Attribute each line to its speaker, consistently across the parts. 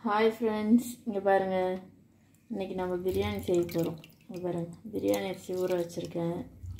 Speaker 1: Hi friends இங்கே பாருங்கள் இன்றைக்கி நம்ம பிரியாணி செய்ய போகிறோம் இங்கே பாருங்கள் பிரியாணி அரிசி ஊற வச்சுருக்கேன்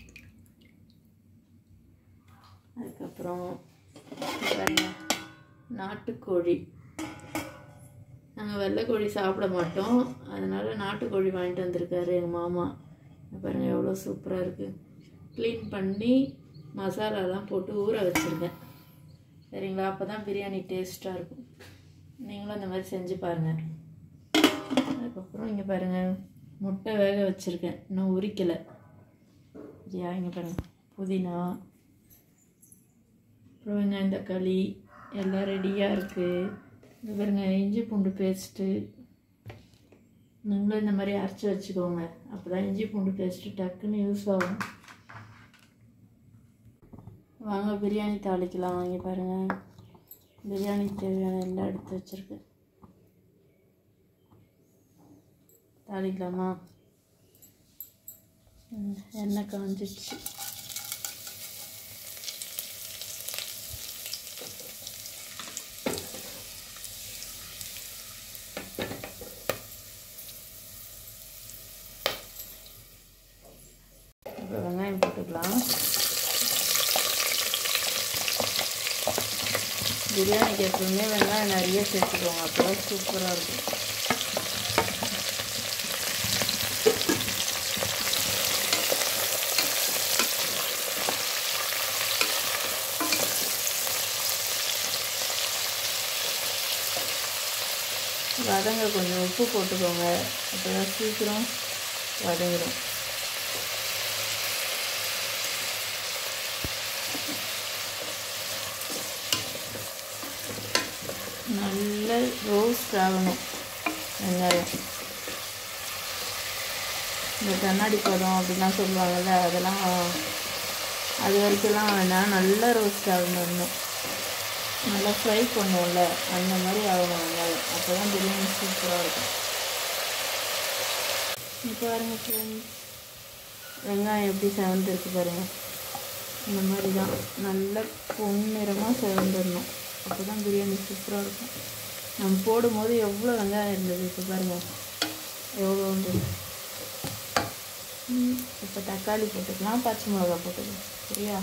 Speaker 1: அதுக்கப்புறம் இங்க பாருங்க நாட்டுக்கோழி நாங்கள் வெள்ளைக்கோழி சாப்பிட மாட்டோம் அதனால் நாட்டுக்கோழி வாங்கிட்டு வந்திருக்காரு எங்கள் மாமா இங்க பாருங்கள் எவ்வளோ சூப்பராக இருக்குது க்ளீன் பண்ணி மசாலாலாம் போட்டு ஊற வச்சுருக்கேன் சரிங்களா அப்போ தான் பிரியாணி டேஸ்ட்டாக இருக்கும் நீங்களும் இந்த மாதிரி செஞ்சு பாருங்கள் அதுக்கப்புறம் இங்கே பாருங்கள் முட்டை வேக வச்சுருக்கேன் இன்னும் உரிக்கலை சரியா இங்கே பாருங்கள் புதினா அப்புறம் வெங்காயம் தக்காளி எல்லாம் ரெடியாக இருக்குது இங்கே பாருங்க இஞ்சி பூண்டு பேஸ்ட்டு நீங்களும் இந்த மாதிரி அரைச்சி வச்சுக்கோங்க அப்போ தான் இஞ்சி பூண்டு பேஸ்ட்டு டக்குன்னு யூஸ் ஆகும் வாங்க பிரியாணி தாளிக்கலாம் வாங்கி பாருங்கள் பிரியாணிக்கு தேவையான எல்லாம் எடுத்து வச்சுருக்கேன் தாளிக்கலாமா ம், எண்ணெய் காஞ்சிடுச்சு இப்போ வெங்காயம் போட்டுக்கலாம் பிரியாணிக்கு எப்பவுமே வெங்காயம் நிறைய சேர்த்துக்கோங்க அப்போ சூப்பராக இருக்கும் வதங்க கொஞ்சம் உப்பு போட்டுக்கோங்க அப்போ தான் சீக்கிரம் வதங்கிடும் நல்ல ரோஸ்ட் ஆகணும் வெங்காயம் இந்த கண்ணாடி பதம் அப்படிலாம் சொல்லுவாங்கள்ல அதெல்லாம் அது வரைக்கும்லாம் வேணாம் நல்லா ரோஸ்ட் ஆகணும் இன்னும் நல்லா ஃப்ரை பண்ணுவோம்ல அந்த மாதிரி ஆகணும் வெங்காயம் அப்போ தான் பிரியாணி சூப்பராக இருக்கும் இப்போ பாருங்க ஃப்ரெண்ட்ஸ் வெங்காயம் எப்படி செவந்திருக்கு பாருங்கள் இந்த மாதிரி தான் நல்ல பொன்னிறமாக செவந்துடணும் அப்போ தான் பிரியாணி சூப்பராக இருக்கும் நம்ம போடும்போது எவ்வளோ வெங்காயம் இருந்தது இப்போ பாருங்கள் எவ்வளோ இருந்தது ம், இப்போ தக்காளி போட்டுக்கலாம் பச்சை மிளகா போட்டுக்கலாம் சரியா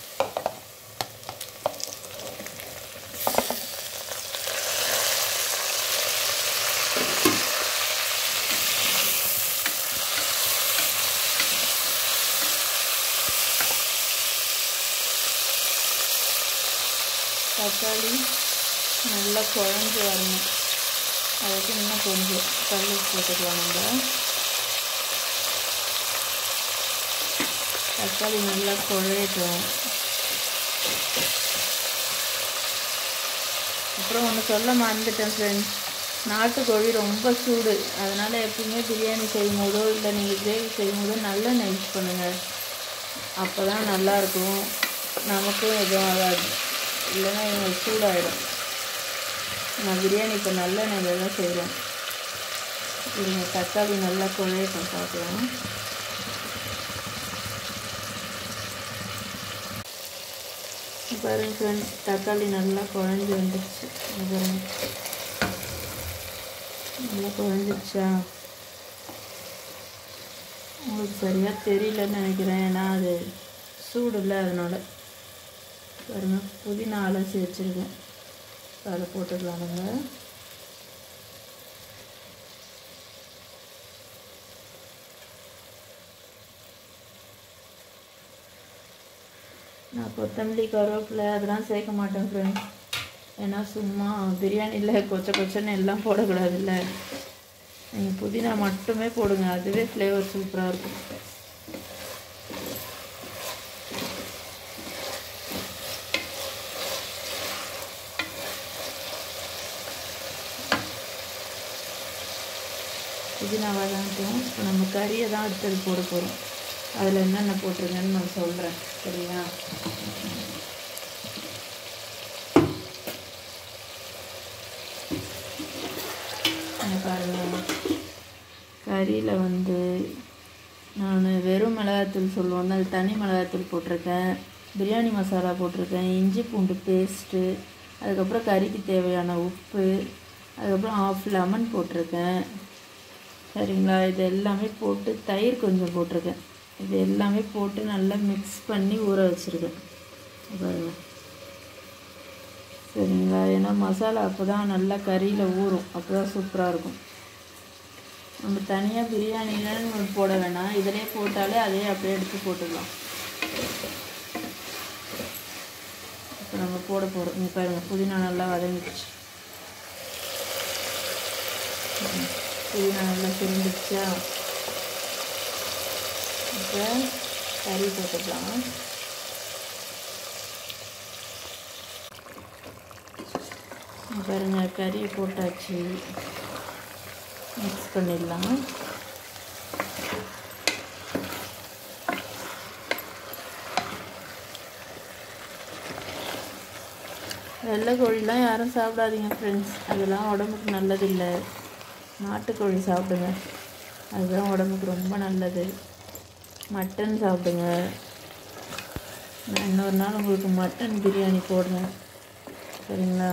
Speaker 1: தக்காளி நல்லா குழஞ்சி வரணும் அதுக்கு இன்னும் கொஞ்சம் கல் போட்டுக்கலாம் நம்ம தக்காளி நல்லா குழையட்டும் அப்புறம் ஒன்று சொல்ல மறந்துட்டேன் ஃப்ரெண்ட்ஸ் நாட்டுக்கோழி ரொம்ப சூடு அதனால் எப்பவுமே பிரியாணி செய்யும் போதோ இல்லை நீங்கள் கிரேவி செய்யும் போதோ நல்லெண்ணெய் யூஸ் பண்ணுங்கள் அப்போ தான் நல்லாயிருக்கும் நமக்கும் எதுவும் ஆகாது இல்லைன்னா எங்களுக்கு சூடாயிடும் நான் பிரியாணி இப்போ நல்லெண்ணெயில் தான் செய்கிறேன் இருங்க தக்காளி நல்லா குழையட்டும் பார்க்கலாம் பாருங்க ஃப்ரெண்ட்ஸ் தக்காளி நல்லா குழஞ்சி வந்துடுச்சு இங்க பாருங்க நல்லா குழஞ்சிடுச்சா உங்களுக்கு சரியாக தெரியலன்னு நினைக்கிறேன் ஏன்னா அது சூடு இல்லை அதனால் பாருங்க புதினா அலசி வச்சுருக்கேன் அதை போட்டுக்கலாம் நம்ம நான் கொத்தமல்லி கருவேப்பிலை அதெல்லாம் சேர்க்க மாட்டேன் ஃப்ரெண்ட்ஸ் ஏன்னா சும்மா பிரியாணியில் கொச்ச கொச்சன்னு எல்லாம் போடக்கூடாதுல்ல நீங்கள் புதினா மட்டுமே போடுங்க அதுவே ஃப்ளேவர் சூப்பராக இருக்கும் புதினா வதங்கட்டும் இப்போ நம்ம கறியை தான் அடுத்தது போட போகிறோம் அதில் என்னென்ன போட்டிருங்கன்னு நான் சொல்கிறேன் சரியா இங்க பாருங்க கறியில் வந்து நான் வெறும் மிளகாத்தூள் சொல்லுவோம் அது தனி மிளகாத்தூள் போட்டிருக்கேன் பிரியாணி மசாலா போட்டிருக்கேன் இஞ்சி பூண்டு பேஸ்ட்டு அதுக்கப்புறம் கறிக்கு தேவையான உப்பு அதுக்கப்புறம் ஆஃப் லெமன் போட்டிருக்கேன் சரிங்களா இது எல்லாமே போட்டு தயிர் கொஞ்சம் போட்டிருக்கேன் இது எல்லாமே போட்டு நல்லா மிக்ஸ் பண்ணி ஊற வச்சுருக்கேன் பாருங்கள் சரிங்களா ஏன்னா மசாலா அப்போ தான் நல்லா கறியில் ஊறும் அப்போ தான் சூப்பராக இருக்கும் நம்ம தனியாக பிரியாணின்னு போட வேணாம் இதிலே போட்டாலே அதே அப்படியே எடுத்து போட்டுக்கலாம் இப்போ நம்ம போட போகிறோம் இங்கே பாருங்கள் புதினா நல்லா வதங்கிடுச்சு புதினா நல்லா சுருந்துச்சா இப்போ கறி போட்டுக்கலாம் இங்க பாருங்க கறியை போட்டாச்சு மிக்ஸ் பண்ணிடலாம் வெள்ளை கோழிலாம் யாரும் சாப்பிடாதீங்க ஃப்ரெண்ட்ஸ் அதெல்லாம் உடம்புக்கு நல்லதில்லை நாட்டுக்கோழி சாப்பிடுங்க அதுதான் உடம்புக்கு ரொம்ப நல்லது மட்டன் சாப்பிடுங்க நான் இன்னொரு நாள் உங்களுக்கு மட்டன் பிரியாணி போடுறேன் சரிங்களா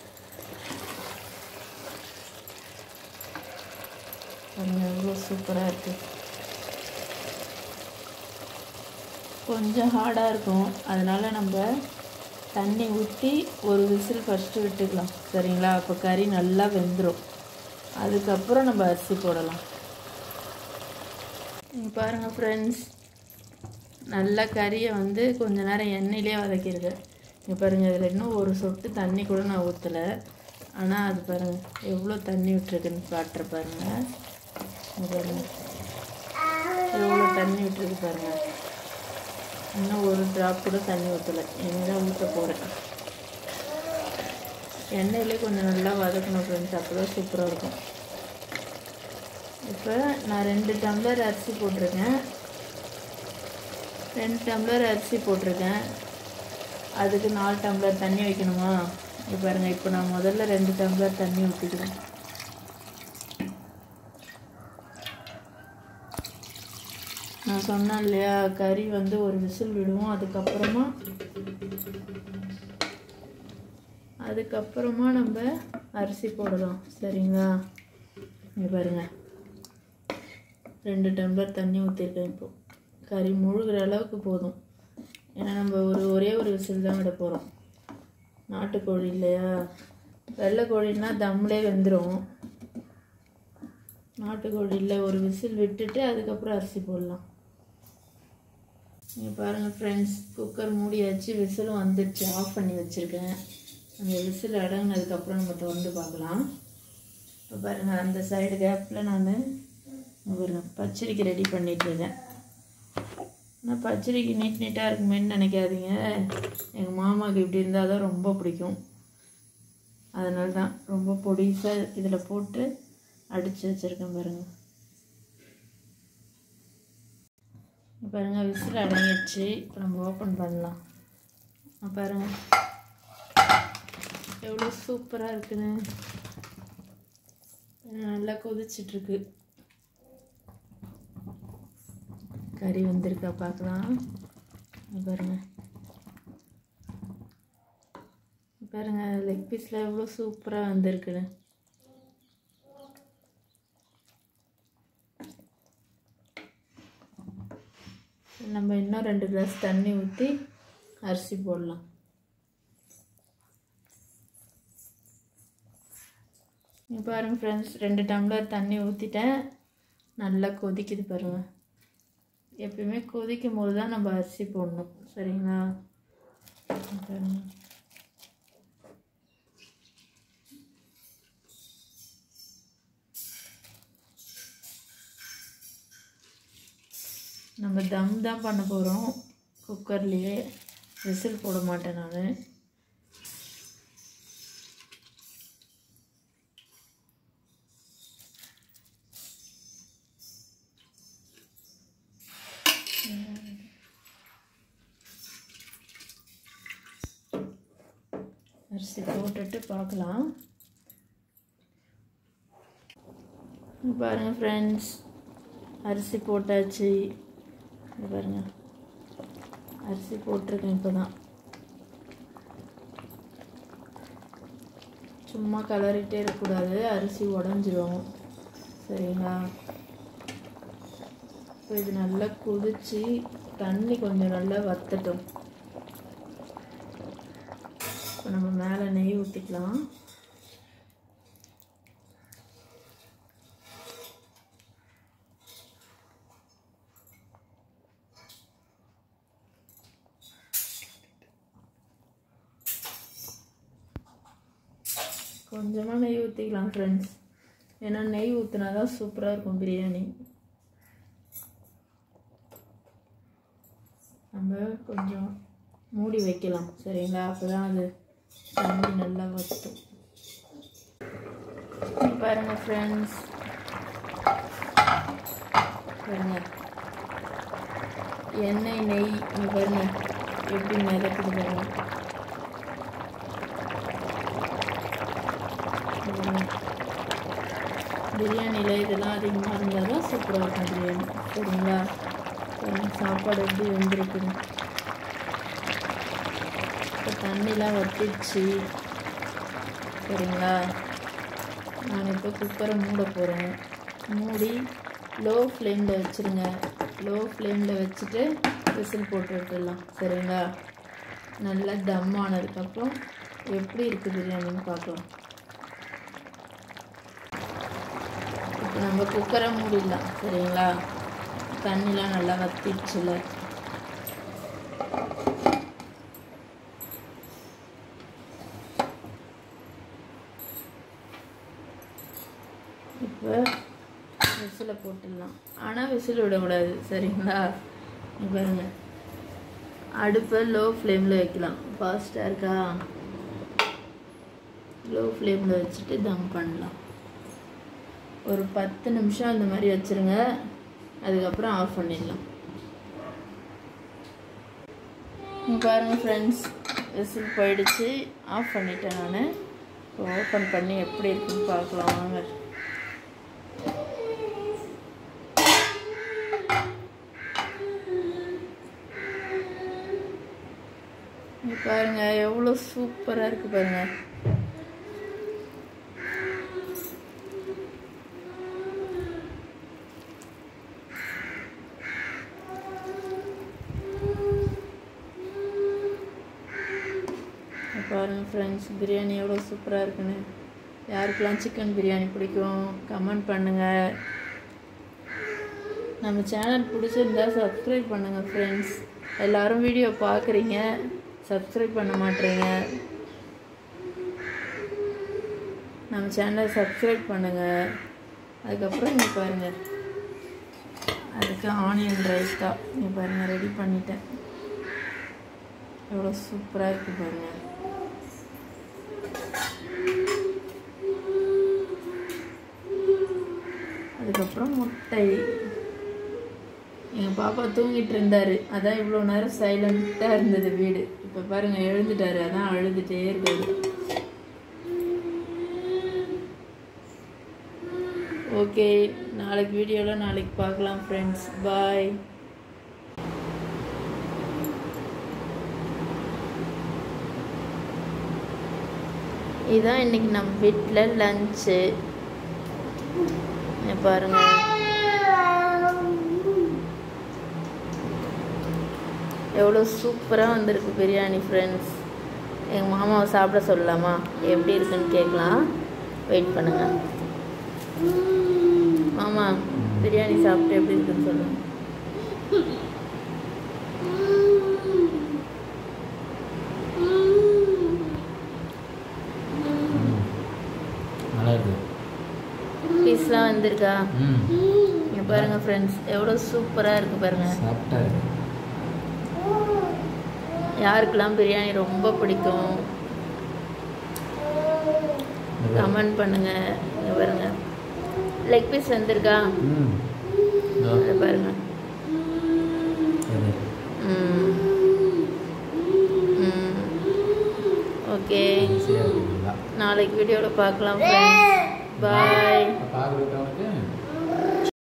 Speaker 1: பாருங்க எவ்வளோ சூப்பராக இருக்குது கொஞ்சம் ஹார்டாக இருக்கும் அதனால் நம்ம தண்ணி ஊற்றி ஒரு விசில் ஃபஸ்ட்டு விட்டுக்கலாம் சரிங்களா அப்போ கறி நல்லா வெந்துடும் அதுக்கப்புறம் நம்ம அரிசி போடலாம் இங்க பாருங்கள் ஃப்ரெண்ட்ஸ் நல்லா கறியை வந்து கொஞ்ச நேரம் எண்ணெயிலே வதக்கியிருக்கேன் இங்கே பாருங்கள் இதில் இன்னும் ஒரு சொட்டு தண்ணி கூட நான் ஊற்றலை ஆனால் அது பாருங்கள் எவ்வளோ தண்ணி விட்டுருக்குன்னு காட்டுற பாருங்கள் இங்க பாருங்கள் எவ்வளோ தண்ணி விட்டுருக்கு பாருங்கள் இன்னும் ஒரு ட்ராப் கூட தண்ணி ஊற்றலை இனிமேல் ஊற்ற போகிறேன் எண்ணெயிலே கொஞ்சம் நல்லா வதக்கணும் ஃப்ரெண்ட்ஸ் அப்போ தான் சூப்பராக இருக்கும் இப்போ நான் ரெண்டு டம்ளர் அரிசி போட்டிருக்கேன் ரெண்டு டம்ளர் அரிசி போட்டிருக்கேன் அதுக்கு நாலு டம்ளர் தண்ணி வைக்கணுமா இப்போ பாருங்கள் இப்போ நான் முதல்ல ரெண்டு டம்ளர் தண்ணி ஊற்றிக்கிறேன் நான் சொன்னேன் இல்லையா கறி வந்து ஒரு விசில் விடுவோம் அதுக்கப்புறமா அதுக்கப்புறமா நம்ம அரிசி போடலாம் சரிங்களா இங்கே பாருங்கள் ரெண்டு டம்ளர் தண்ணி ஊற்றிருக்கேன் இப்போ கறி முழுகிற அளவுக்கு போதும் ஏன்னா நம்ம ஒரு ஒரே ஒரு விசில் தான் விட போகிறோம் நாட்டுக்கோழி இல்லையா வெள்ளை கோழின்னா தம்லே வெந்துடும் நாட்டுக்கோழியில் ஒரு விசில் விட்டுட்டு அதுக்கப்புறம் அரிசி போடலாம் நீங்கள் பாருங்கள் ஃப்ரெண்ட்ஸ் குக்கர் மூடியாச்சு விசிலும் வந்துடுச்சு ஆஃப் பண்ணி வச்சுருக்கேன் அந்த விசில் அடங்கினதுக்கப்புறம் நம்ம திறந்து பார்க்கலாம் இப்போ பாருங்கள் அந்த சைடு கேப்பில் நான் பாருங்க பச்சரிக்கு ரெடி பண்ணிகிட்ருக்கேன் நான் பச்சரிக்கு நீட் நீட்டாக இருக்குமேன்னு நினைக்காதீங்க எங்கள் மாமாவுக்கு இப்படி இருந்தால் தான் ரொம்ப பிடிக்கும் அதனால தான் ரொம்ப பொடிசாக இதில் போட்டு அடித்து வச்சுருக்கேன் பாருங்கள் பாருங்கள் விசில் அடங்கிடுச்சு இப்போ நம்ம ஓப்பன் பண்ணலாம் பாருங்கள் எவ்வளோ சூப்பராக இருக்குன்னு நல்லா கொதிச்சிட்ருக்கு கறி வந்திருக்கா பார்க்கலாம் பாருங்க பாருங்க லெக் பீஸில் எவ்வளோ சூப்பராக வந்திருக்குன்னு நம்ம இன்னும் ரெண்டு கிளாஸ் தண்ணி ஊற்றி அரிசி போடலாம் இங்கே பாருங்கள் ஃப்ரெண்ட்ஸ் ரெண்டு டம்ளர் தண்ணி ஊற்றிட்டேன் நல்லா கொதிக்குது பாருங்கள் எப்பயுமே கொதிக்கும் போது தான் நம்ம அரிசி போடணும் சரிங்களா பாருங்க நம்ம தம் தான் பண்ண போகிறோம் குக்கர்லேயே விசில் போட மாட்டேன் நான் அரிசி போட்டுட்டு பார்க்கலாம் பாருங்கள் ஃப்ரெண்ட்ஸ் அரிசி போட்டாச்சு இங்க பாருங்க அரிசி போட்டிருக்கேன் இப்போ தான் சும்மா கிளறிட்டே இருக்கக்கூடாது அரிசி உடஞ்சிரும் சரிங்களா இப்போ இது நல்லா கொதிச்சு தண்ணி கொஞ்சம் நல்லா வத்தட்டும் இப்போ நம்ம மேலே நெய் ஊற்றிக்கலாம் கொஞ்சமாக நெய் ஊற்றிக்கலாம் ஃப்ரெண்ட்ஸ் ஏன்னா நெய் ஊற்றினா தான் சூப்பராக இருக்கும் பிரியாணி நம்ம கொஞ்சம் மூடி வைக்கலாம் சரிங்களா அப்போ தான் அது தண்ணி நல்லா வற்றும் பாருங்கள் ஃப்ரெண்ட்ஸ் பாருங்க எண்ணெய் நெய் இங்க பாருங்க எப்படி மிதக்குது பாருங்க உம். பிரியாணியில் இதெல்லாம் அதிகமாக இருந்தால் தான் சூப்பராக இருக்கும் பிரியாணி சரிங்களா பாருங்க சாப்பாடு எப்படி வெந்திருக்குது இப்போ தண்ணிலாம் வத்திடுச்சு சரிங்களா நான் இப்போ குக்கரை மூட போகிறேன் மூடி லோ ஃப்ளேமில் வச்சுருங்க லோ ஃப்ளேமில் வச்சுட்டு விசில் போட்டு விட்டுடலாம் சரிங்களா நல்லா தம் ஆனதுக்கப்புறம் எப்படி இருக்குது பிரியாணின்னு பார்க்கலாம் இப்போ நம்ம குக்கரை மூடிடலாம் சரிங்களா தண்ணிலாம் நல்லா வத்திடுச்சுல இப்போ விசிலை போட்டுடலாம் ஆனால் விசில் விடக்கூடாது சரிங்களா இங்க பாருங்க அடுப்பை லோ ஃப்ளேமில் வைக்கலாம் ஃபாஸ்ட்டாக இருக்கா லோ ஃப்ளேமில் வச்சுட்டு தம் பண்ணலாம் ஒரு பத்து நிமிஷம் அந்த மாதிரி வச்சுருங்க அதுக்கப்புறம் ஆஃப் பண்ணிடலாம் இங்க பாருங்க ஃப்ரெண்ட்ஸ் விசில் போயிடுச்சு ஆஃப் பண்ணிட்டேன் நான் இப்போ ஓப்பன் பண்ணி எப்படி இருக்குன்னு பார்க்கலாம் வாங்க இங்க பாருங்க எவ்வளோ சூப்பராக இருக்கு பாருங்க இங்க பாருங்க ஃப்ரெண்ட்ஸ் பிரியாணி எவ்வளோ சூப்பராக இருக்குன்னு யாருக்கெல்லாம் சிக்கன் பிரியாணி பிடிக்கும் கமெண்ட் பண்ணுங்கள் நம்ம சேனல் பிடிச்சிருந்தா சப்ஸ்கிரைப் பண்ணுங்கள் ஃப்ரெண்ட்ஸ் எல்லாரும் வீடியோ பார்க்குறீங்க சப்ஸ்கிரைப் பண்ண மாட்டேறீங்க நம்ம சேனலை சப்ஸ்கிரைப் பண்ணுங்கள் அதுக்கப்புறம் இங்கே பாருங்கள் அதுக்கு ஆனியன் ரைஸ் தான் இங்கே பாருங்கள் ரெடி பண்ணிட்டேன் எவ்வளோ சூப்பராக இருக்குது பாருங்கள் அதுக்கப்புறம் முட்டை எங்கள் பாப்பா தூங்கிட்டு இருந்தாரு அதான் இவ்வளோ நேரம் சைலண்ட்டாக இருந்தது வீடு இப்போ பாருங்க எழுந்துட்டாரு அதான் அழுதுகிட்டே இருக்காரு ஓகே நாளைக்கு வீடியோவில் நாளைக்கு பார்க்கலாம் ஃப்ரெண்ட்ஸ் பாய் இதான் இன்னைக்கு நம்ம வீட்டில் லஞ்சு பாருங்க எவ்வளோ சூப்பராக வந்திருக்கு பிரியாணி ஃப்ரெண்ட்ஸ் எங்கள் மாமாவை சாப்பிட சொல்லலாமா எப்படி இருக்குன்னு கேட்கலாம் வெயிட் பண்ணுங்க மாமா பிரியாணி சாப்பிட்டு எப்படி இருக்குன்னு சொல்லுங்க
Speaker 2: நல்லா இருக்கு
Speaker 1: பீஸ்லாம் வந்திருக்கா
Speaker 2: ம்
Speaker 1: இங்கே பாருங்க ஃப்ரெண்ட்ஸ் எவ்வளோ சூப்பராக இருக்கு பாருங்க
Speaker 2: சாப்பிட்டா இருக்கு
Speaker 1: யாருக்கெல்லாம் பிரியாணி ரொம்ப பிடிக்கும் கமெண்ட் பண்ணுங்க இங்க பாருங்க லெக் பீஸ் வந்திருக்கா
Speaker 2: ம் இதோ
Speaker 1: அது பாருங்க
Speaker 2: இது.
Speaker 1: ம் ம் ஓகே
Speaker 2: ஈஸியா இருக்குங்களா
Speaker 1: நாளைக்கு வீடியோவில் பார்க்கலாம் ஃப்ரெண்ட்ஸ் பாய்
Speaker 2: பாக்குறதுக்கு அவனுக்கு